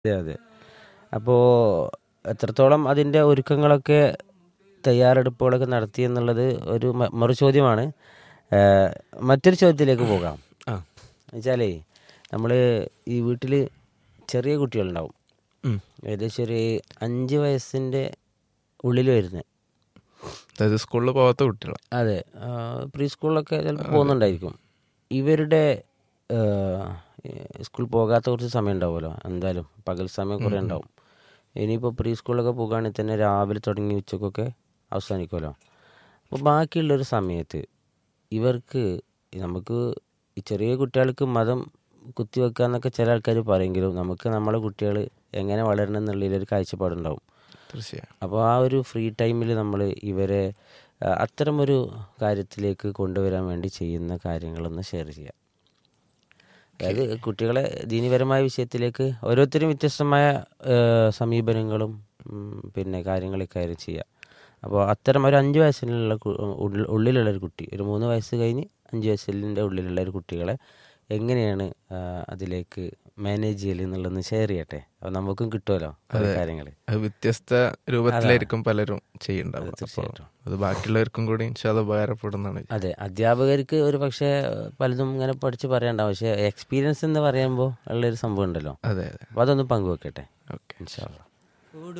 അതെ അതെ അപ്പോൾ എത്രത്തോളം അതിൻ്റെ ഒരുക്കങ്ങളൊക്കെ തയ്യാറെടുപ്പുകളൊക്കെ നടത്തി എന്നുള്ളത് ഒരു മ- മറുചോദ്യമാണ് ഏഹ് മറ്റൊരു ചോദ്യത്തിലേക്ക് പോകാം ആ എന്നുവെച്ചാലേ നമ്മൾ ഈ വീട്ടിൽ ചെറിയ കുട്ടികളുണ്ടാവും ഉം. ഏകദേശം ഒരു അഞ്ച് വയസ്സിൻ്റെ ഉള്ളിൽ വരുന്നത് അതായത് സ്കൂളിൽ പോകാത്ത കുട്ടികൾ അതെ പ്രീ സ്കൂളിലൊക്കെ ചിലപ്പോൾ പോകുന്നുണ്ടായിരിക്കും ഇവരുടെ സ്കൂൾ പോകാത്ത കുറച്ച് സമയം ഉണ്ടാവുമല്ലോ എന്തായാലും പകൽ സമയം കുറേ ഉണ്ടാവും ഇനിയിപ്പോൾ പ്രീ സ്കൂളിലൊക്കെ പോകുകയാണെങ്കിൽ തന്നെ രാവിലെ തുടങ്ങി ഉച്ചക്കൊക്കെ അവസാനിക്കുമല്ലോ അപ്പോൾ ബാക്കിയുള്ളൊരു സമയത്ത് ഇവർക്ക് നമുക്ക് ഈ ചെറിയ കുട്ടികൾക്ക് മതം കുത്തിവെക്കുക എന്നൊക്കെ ചില ആൾക്കാർ പറയെങ്കിലും നമുക്ക് നമ്മളെ കുട്ടികൾ എങ്ങനെ വളരണം എന്നുള്ളതിലൊരു കാഴ്ചപ്പാടുണ്ടാവും തീർച്ചയായും അപ്പോൾ ആ ഒരു ഫ്രീ ടൈമിൽ നമ്മൾ ഇവരെ ആ, അത്തരമൊരു കാര്യത്തിലേക്ക് കൊണ്ടുവരാൻ വേണ്ടി ചെയ്യുന്ന കാര്യങ്ങളൊന്ന് ഷെയർ ചെയ്യാം അതായത് കുട്ടികളെ ദീനിപരമായ വിഷയത്തിലേക്ക് ഓരോരുത്തരും വ്യത്യസ്തമായ ആ, സമീപനങ്ങളും ഉം, പിന്നെ കാര്യങ്ങളൊക്കെ ആയിരുന്നു ചെയ്യുക അപ്പോൾ അത്തരം ഒരു അഞ്ച് വയസ്സിലുള്ള കു- ഉള്ളിൽ- ഉള്ളിലുള്ള ഒരു കുട്ടി ഒരു മൂന്ന് വയസ്സ് കഴിഞ്ഞ് അഞ്ച് വയസ്സിൻ്റെ ഉള്ളിലുള്ള ഒരു കുട്ടികളെ എങ്ങനെയാണ് ആ, അതിലേക്ക് മാനേജ് ചെയ്യൽ എന്നുള്ളതൊന്ന് ഷെയർ ചെയ്യട്ടെ അപ്പോൾ നമുക്കും കിട്ടുമല്ലോ കുറേ കാര്യങ്ങൾ അത് വ്യത്യസ്ത രൂപത്തിലായിരിക്കും പലരും ചെയ്യുന്നുണ്ടാവുക അപ്പോൾ തീർച്ചയായിട്ടും. അത് ബാക്കിയുള്ളവർക്കും കൂടി അത് ഉപകാരപ്പെടുന്നതാണ് അതെ അധ്യാപകർക്ക് ഒരു പക്ഷേ പലതും ഇങ്ങനെ പഠിച്ച് പറയണ്ടാവും പക്ഷേ എക്സ്പീരിയൻസ് എന്ന് പറയുമ്പോൾ ഉള്ളൊരു സംഭവം ഉണ്ടല്ലോ അതെ അതെ അപ്പോൾ അതൊന്ന് പങ്കുവെക്കട്ടെ ഓക്കെ ഇൻഷാ അള്ളാ